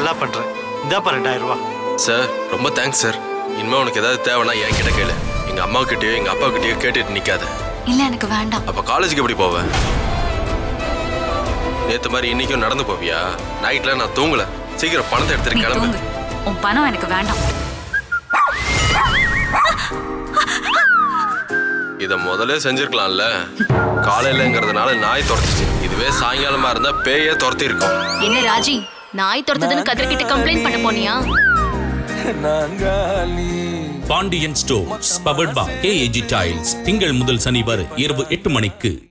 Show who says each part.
Speaker 1: நல்லா பண்ற இந்தாப்பா ரெண்டாயிரம் ரூபா
Speaker 2: சார் ரொம்ப தேங்க்ஸ் சார் இனிமே உனக்கு ஏதாவது தேவைன்னா என்கிட்ட கேளு எங்க அம்மா கிட்டயோ எங்க அப்பா கிட்டயோ கேட்டுட்டு நிக்காத
Speaker 3: இல்ல எனக்கு வேண்டாம்
Speaker 2: அப்ப காலேஜுக்கு எப்படி போவ நேத்து மாதிரி இன்னைக்கும் நடந்து போவியா நைட்ல நான் தூங்கல சீக்கிரம் பணத்தை
Speaker 3: நீ
Speaker 2: எடுத்துட்டு கிளம்பு
Speaker 3: தூங்கு உன் பணம் எனக்கு வேண்டாம்
Speaker 2: இத முதல்ல செஞ்சிருக்கலாம்ல காலையிலங்கிறதுனால நாய் துரத்துச்சு இதுவே சாயங்காலமா இருந்தா பேயே துரத்தி இருக்கும்
Speaker 4: என்ன ராஜி நாய் துரத்துதுன்னு கதிர்கிட்ட கம்ப்ளைண்ட் பண்ண போனியா
Speaker 5: Pandian stores powered by A A G tiles திங்கள் முதல் சனி வரை இரவு எட்டு மணிக்கு